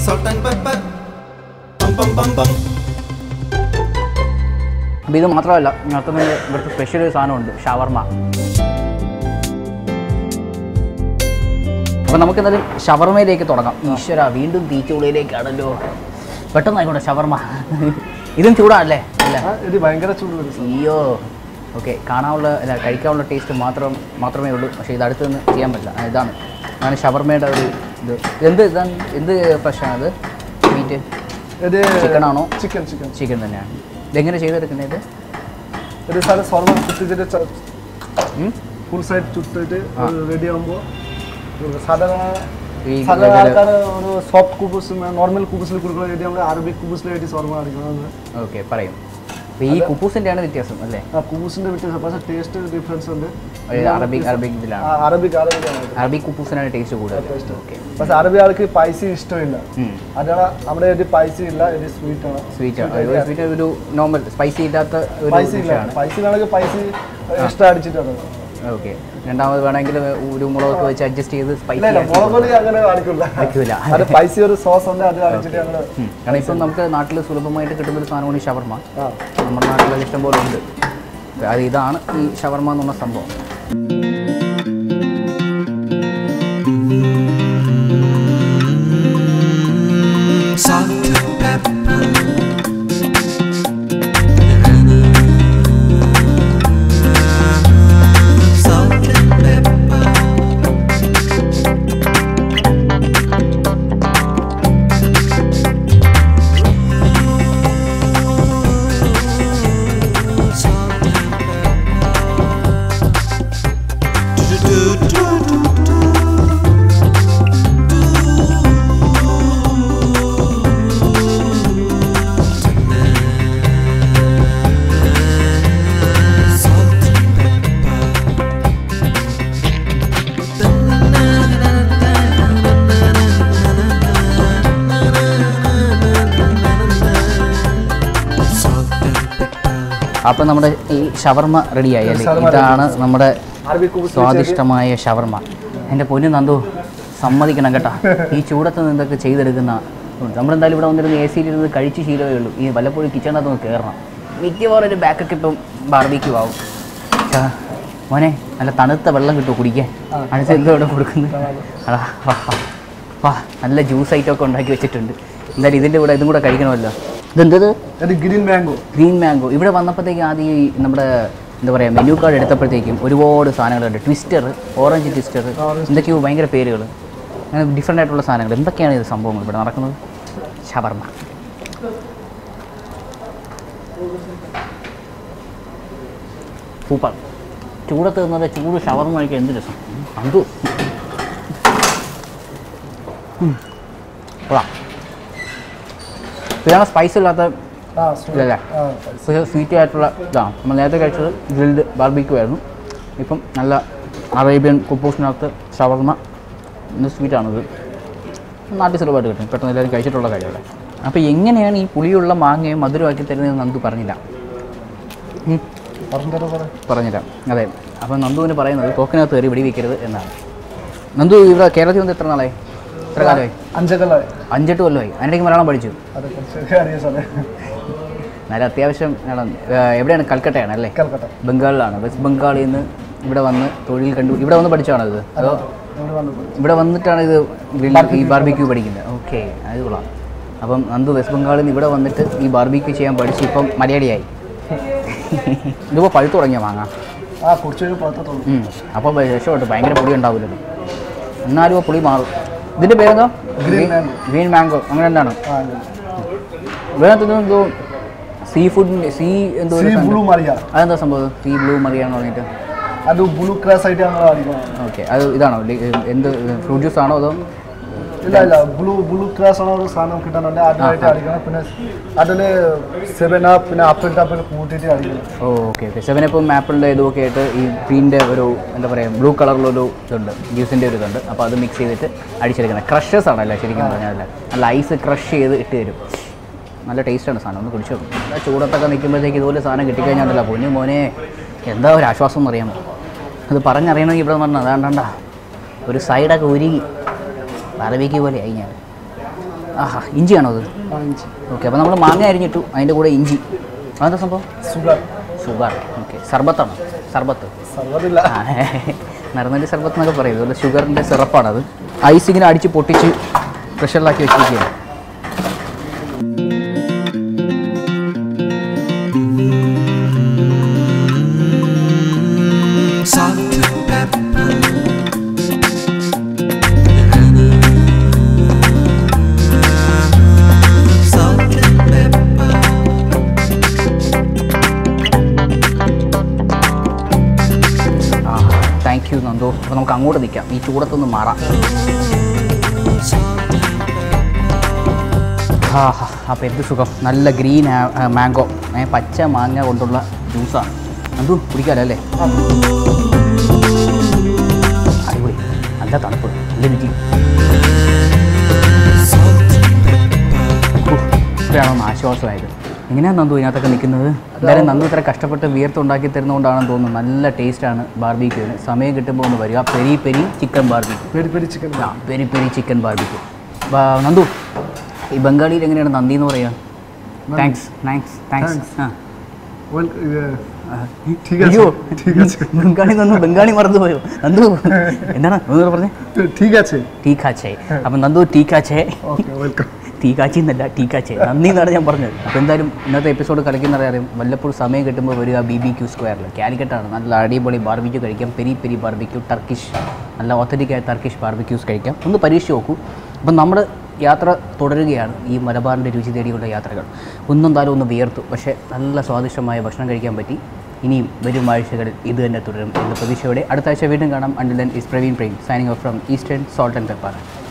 salt and pepper. Pum pum pum pum. അപ്പോൾ ഇത് മാത്രമല്ല നടത്തുന്ന ഇവിടുത്തെ സ്പെഷ്യൽ ഒരു സാധനമുണ്ട് ഷവർമ അപ്പോൾ നമുക്ക് എന്തായാലും ഷവർമയിലേക്ക് തുടങ്ങാം ഈശ്വര വീണ്ടും തീച്ചുള്ളിലേക്കാണല്ലോ പെട്ടെന്ന് ആയിക്കോട്ടെ ഷവർമ ഇതും ചൂടാണല്ലേ അല്ലേ ഇത് ഭയങ്കര ചൂട് വരും സാർ അയ്യോ ഓക്കെ കാണാനുള്ള അല്ല കഴിക്കാനുള്ള ടേസ്റ്റ് മാത്രം മാത്രമേ ഉള്ളൂ പക്ഷേ ഇത് അടുത്ത് നിന്ന് ചെയ്യാൻ പറ്റില്ല ആ, ഇതാണ് അതാണ് ഷവർമയുടെ ഒരു ഇത് എന്ത് ഇതാണ് എന്ത് ഫ്രഷാണ് ഇത് മീറ്റ് ഇത് ചിക്കൻ ആണോ ചിക്കൻ ചിക്കൻ ചിക്കൻ തന്നെയാണ് ഇതെങ്ങനെ ചെയ്തെടുക്കുന്നത് ഇത് ഇത് സാറ് സ്വർണ്ണം കുത്തിച്ചിട്ട് ഉം? ഫുൾ സൈഡ് ചുട്ടിട്ട് റെഡി ആകുമ്പോൾ സാധാരണ ഈ സാധാരണ ഇതില് ആൾക്കാർ ഒരു സോഫ്റ്റ് കുബൂസ് നോർമൽ കുബൂസിൽ കൊടുക്കുന്ന വേണ്ടി നമ്മൾ അറബിക് കുബൂസിൽ വേണ്ടി സ്വർണ്ണം അടിക്കുന്നത് ഓക്കെ പറയും അപ്പോൾ ഈ കുപ്പൂസിൻ്റെയാണ് വ്യത്യാസം അല്ലേ ആ കുബൂസിൻ്റെ വ്യത്യാസം പക്ഷേ ടേസ്റ്റ് ഡിഫറൻസ് ഉണ്ട് ഒരു അറബിക് അറബിക് ഇതിലാണ് ആ, അറബിക് അറബിക് ആണ് അറബിക് കുപ്പൂസിനാണ് ടേസ്റ്റ് കൂടുതൽ ഓക്കെ പക്ഷേ അറബി ആൾക്ക് പൈസ ഇഷ്ടമില്ല അതാണ് നമ്മുടെ ഇത് പൈസ ഇല്ല ഇത് സ്വീറ്റ് ആണ് സ്വീറ്റ് സ്വീറ്റ് ഒരു നോർമൽ സ്പൈസി ഇല്ലാത്ത ഒരു പൈസ ഇല്ല ഡിഷാണ് പൈസ ഇല്ലാണെങ്കിൽ പൈസ എക്സ്ട്രാ അടിച്ചിട്ടാണ് ഓക്കെ രണ്ടാമത് വേണമെങ്കിൽ ഒരു മുളകൊക്കെ വെച്ച് അഡ്ജസ്റ്റ് ചെയ്ത് സ്പൈസി ഇല്ല ഇല്ല മുളക് പൊടി അങ്ങനെ അടിക്കില്ല അടിക്കൂല. അത് പൈസ ഒരു സോസ് ഉണ്ട് അത് അടിച്ചിട്ട് ഞങ്ങൾ കാരണം ഇപ്പം നമുക്ക് നാട്ടിൽ സുലഭമായിട്ട് കിട്ടുന്ന ഒരു സാധനമാണ് ഈ ഷവർമ ആ നമ്മുടെ നാട്ടിലൊക്കെ ഇഷ്ടം പോലെ ഉണ്ട് അത് ഇതാണ് ഈ ഷവർമ എന്ന് പറഞ്ഞ സംഭവം Salt and pepper. Salt and pepper. Salt and pepper. Do-do-do-do-do-do. Salt and pepper. Salt and pepper. അപ്പം നമ്മുടെ ഈ ഷവർമ റെഡിയായി അല്ലേ ഷവർമ ഇതാണ് നമ്മുടെ അറബി കുബൂസ് സ്വാദിഷ്ടമായ ഷവർമ എൻ്റെ പൊന്നു നന്ദു സമ്മതിക്കണം കേട്ടാ ഈ ചൂടത്ത് നിന്നൊക്കെ ചെയ്തെടുക്കുന്ന നമ്മളെന്തായാലും ഇവിടെ വന്നിരുന്ന് എ സിയിലിരുന്ന് കഴിച്ച് ശീലമേ ഉള്ളൂ ഈ വല്ലപ്പോഴും കിച്ചണിനകത്ത് ഒന്ന് കയറണം മിക്കവാറും ഒരു ബാക്കൊക്കെ ഇപ്പം ബാർബിക്യൂ ആവും ഛാ, മോനെ നല്ല തണുത്ത വെള്ളം കിട്ടുമോ കുടിക്കാൻ അടുത്ത് എന്തോ ഇവിടെ കൊടുക്കുന്നത് അടാ വാ വാ. വാ നല്ല ജ്യൂസ് ഐറ്റം ഒക്കെ ഉണ്ടാക്കി വെച്ചിട്ടുണ്ട് എന്തായാലും ഇതിൻ്റെ കൂടെ ഇതും കൂടെ കഴിക്കണമല്ലോ ഇതെന്തത് ഇത് ഗ്രീൻ മാംഗോ ഗ്രീൻ മാംഗോ ഇവിടെ വന്നപ്പോഴത്തേക്ക് ആദ്യം ഈ നമ്മുടെ എന്താ പറയുക മെനു കാർഡ് എടുത്തപ്പോഴത്തേക്കും ഒരുപാട് സാധനങ്ങളുണ്ട് ട്വിസ്റ്റർ ഓറഞ്ച് ട്വിസ്റ്റർ എന്തൊക്കെയോ ഭയങ്കര പേരുകൾ അങ്ങനെ ഡിഫറെൻ്റ് ആയിട്ടുള്ള സാധനങ്ങൾ എന്തൊക്കെയാണ് ഇത് സംഭവങ്ങൾ ഇവിടെ നടക്കുന്നത് ഷവർമ സൂപ്പർ ചൂടത്ത് നിന്നത് ചൂട് ഷവർമ കഴിക്കാൻ എന്ത് രസം അതു കൊള്ളാം ഇതാണ് സ്പൈസ് ഇല്ലാത്ത ആ ഇല്ലല്ലേ ആ സ്വീറ്റി ആയിട്ടുള്ള ഇതാണ് നമ്മൾ നേരത്തെ കഴിച്ചത് ഗ്രിൽഡ് ബാർബിക്യൂ ആയിരുന്നു ഇപ്പം നല്ല അറേബ്യൻ കുപ്പൂസിനകത്ത് ഷവർമ ഇന്ന് സ്വീറ്റാണിത് നാട്ടിൽ സുലഭമായിട്ട് കിട്ടും പെട്ടെന്ന് എല്ലാവരും കഴിച്ചിട്ടുള്ള കാര്യമല്ലേ അപ്പോൾ എങ്ങനെയാണ് ഈ പുളിയുള്ള മാങ്ങയും മധുരമാക്കി തരുന്നതെന്ന് നന്ദു പറഞ്ഞില്ല ഉം, പറഞ്ഞിട്ട് പറയാം പറഞ്ഞില്ല അതെ അപ്പോൾ നന്ദുവിന് പറയുന്നത് തോക്കിനകത്ത് കയറി വെടി വയ്ക്കരുത് എന്നാണ് നന്ദു ഇവിടെ കേരളത്തിൽ വന്ന് എത്ര നാളായി എത്ര കാലമായി അഞ്ചക്കല്ലായി അഞ്ചെട്ട് കൊല്ലമായി അതിനിടയ്ക്ക് മലയാളം പഠിച്ചു അത് കുറച്ച് അറിയാം സാറേ നല്ല അത്യാവശ്യം മലയാളം ഏ, എവിടെയാണ് കൽക്കട്ടയാണ് അല്ലേ കൽക്കട്ട ബംഗാളിലാണ് വെസ്റ്റ് ബംഗാളിൽ നിന്ന് ഇവിടെ വന്ന് തൊഴിൽ കണ്ടു ഇവിടെ വന്ന് പഠിച്ചാണോ ഇത് അതോ ഇവിടെ വന്നു ഇവിടെ വന്നിട്ടാണ് ഇത് grill- ഈ ബാർബിക്യൂ പഠിക്കുന്നത് ഓക്കെ അത് കൊള്ളാം അപ്പം നന്ദു വെസ്റ്റ് ബംഗാളിൽ നിന്ന് ഇവിടെ വന്നിട്ട് ഈ ബാർബിക്യൂ ചെയ്യാൻ പഠിച്ച് ഇപ്പം മലയാളിയായി ഇതിപ്പോൾ പഴുത്തു തുടങ്ങിയ മാങ്ങ ആ കുറച്ചൊരു പുറത്തോട്ടുള്ളൂ ഉം. അപ്പോൾ ഭ- രക്ഷപ്പെട്ടു ഭയങ്കര പുളി ഉണ്ടാവില്ലല്ലോ എന്നാലും ആ പുളി മാറും ഇതിൻ്റെ പേരെന്തോ Green mango. ഗ്രീൻ മാംഗോ അങ്ങനെ എന്താണ് ആ അങ്ങനെ. വേറെ എന്തോ സീ ഫുഡിൻ്റെ സീ എന്തോ ഒരു സീ സാധനം. ബ്ലൂ മറിയ അതെന്താ സംഭവം സീ ബ്ലൂ മറിയാന്ന് പറഞ്ഞിട്ട് അത് ബ്ലൂ ക്രാസ് ആയിട്ട് ഞങ്ങൾ അടിക്കണം ഓക്കെ അത് ഇതാണോ ലി- എന്ത് ഫ്രൂട്ട് ജ്യൂസ് ആണോ അതോ ഇല്ല ഇല്ല ബ്ലൂ ബ്ലൂ ക്രാസ് ആണ് ഒരു സാധനം കിട്ടാനുണ്ട് അതുമായിട്ട് അടിക്കണം പിന്നെ അതിൽ സെവൻ അപ്പ് പിന്നെ ആപ്പിൾ ടാപ്പിൽ കൂട്ടിയിട്ട് അടിക്കണം ഓ ഓക്കെ ഓക്കെ സെവൻ അപ്പം ആപ്പിളിൻ്റെ ഇതുമൊക്കെ ആയിട്ട് ഈ ഗ്രീൻ്റെ ഒരു എന്താ പറയുക ബ്ലൂ കളറിലൊരു ഇതുണ്ട് ജ്യൂസിൻ്റെ ഒരു ഇതുണ്ട് അപ്പോൾ അത് മിക്സ് ചെയ്തിട്ട് അടിച്ചെടുക്കുന്നത് ക്രഷസ് ആണല്ലേ ശരിക്കും പറഞ്ഞാൽ നല്ല ഐസ് ക്രഷ് ചെയ്ത് ഇട്ട് തരും നല്ല ടേസ്റ്റാണ് സാധനം ഒന്ന് കുടിച്ചു നോക്കും ആ ചൂടത്തൊക്കെ നിൽക്കുമ്പോഴത്തേക്ക് ഇതുപോലെ സാധനം കിട്ടിക്കഴിഞ്ഞാണ്ടല്ലോ പൊന്നു മോനെ എന്താ ഒരു ആശ്വാസം എന്ന് അറിയാമോ അത് പറഞ്ഞറിയണമെങ്കിൽ ഇവിടെ പറഞ്ഞാൽ അതാണ്ടണ്ട ഒരു സൈഡൊക്കെ ഉരുകി ബറബിക്ക് പോലെ ആയി ഞാൻ ആഹാ ഇഞ്ചിയാണോ അത് ആ ഇഞ്ചി ഓക്കെ അപ്പോൾ നമ്മൾ മാങ്ങ അരിഞ്ഞിട്ടു അതിൻ്റെ കൂടെ ഇഞ്ചി അതെന്താ സംഭവം ഷുഗർ ഷുഗർ ഓക്കെ സർബത്താണോ സർബത്ത് സർവ്വതില്ല ആ നറുന്നല്ലി സർബത്ത് എന്നൊക്കെ പറയും അതുപോലെ ഷുഗറിൻ്റെ സിറപ്പാണത് ഐസ് ഇങ്ങനെ അടിച്ച് പൊട്ടിച്ച് പ്രഷറിലാക്കി വെച്ചിരിക്കുകയാണ് salt and pepper. Salt and pepper. ആ താങ്ക് യു നന്ദു അപ്പോൾ നമുക്ക് അങ്ങോട്ട് നിൽക്കാം ഈ ചൂടത്തൊന്ന് മാറാം ആ അപ്പോൾ എന്ത് സുഖം നല്ല ഗ്രീൻ മാംഗോ പച്ച മാങ്ങ കൊണ്ടുള്ള ജ്യൂസാണ് നന്ദു കുടിക്കാമല്ലോ അല്ലേ അടിപൊളി നല്ല തണുപ്പ് നല്ല രുചി ഉഫ്, ഇപ്പോഴാണ് ഒന്ന് ആശ്വാസമായത് എങ്ങനെയാണ് നന്ദു ഇതിനകത്തൊക്കെ നിൽക്കുന്നത് എന്തായാലും നന്ദു ഇത്ര കഷ്ടപ്പെട്ട് വിയർത്തുണ്ടാക്കി തരുന്നതുകൊണ്ടാണെന്ന് തോന്നുന്നു നല്ല ടേസ്റ്റാണ് ബാർബിക്യൂവിന് സമയം കിട്ടുമ്പോൾ ഒന്ന് വരിക peri peri chicken barbecue peri peri chicken ആ peri peri chicken barbecue Nandu ഈ ബംഗാളിയിൽ എങ്ങനെയാണ് നന്ദി എന്ന് പറയുക താങ്ക്സ് താങ്ക്സ് താങ്ക്സ് ആ ওয়েল ঠিক আছে അയ്യോ ঠিক আছে ബംഗാളി നന്ദു ബംഗാളി മറന്നുപോയോ നന്ദു എന്താണ് നന്ദു പറഞ്ഞേ ঠিক আছে ടീക്കാച്ചേ അപ്പം നന്ദു ടീക്കാച്ചേ ওকে ওয়েলকাম ടീക്കാച്ചി എന്നല്ല ടീക്കാച്ചേ നന്ദി എന്നാണ് ഞാൻ പറഞ്ഞത് അപ്പോൾ എന്തായാലും ഇന്നത്തെ എപ്പിസോഡ് കളിക്കുന്ന അറിയാം വല്ലപ്പോഴും സമയം കിട്ടുമ്പോൾ വരിക ബി ബി ക്യൂ സ്ക്വയറിൽ കാലിക്കറ്റാണ് നല്ല അടിപൊളി ബാർബിക്യൂ കഴിക്കാം പെരി പെരി ബാർബിക്യൂ ടർക്കിഷ് നല്ല ഒത്തൻറ്റിക് ആയ ടർക്കിഷ് ബാർബിക്യൂസ് കഴിക്കാം ഒന്ന് പരീക്ഷിച്ച് നോക്കൂ അപ്പം നമ്മൾ യാത്ര തുടരുകയാണ് ഈ മലബാറിൻ്റെ രുചി തേടിയുള്ള യാത്രകൾ ഒന്നും താലും ഒന്ന് വിയർത്തു പക്ഷേ നല്ല സ്വാദിഷ്ടമായ ഭക്ഷണം കഴിക്കാൻ പറ്റി ഇനിയും വരും ആഴ്ചകളിൽ ഇത് തന്നെ തുടരും എന്ന പ്രതീക്ഷയോടെ അടുത്ത ആഴ്ച വീണ്ടും കാണാം until then is Praveen Prem signing off from Eastern Salt and pepper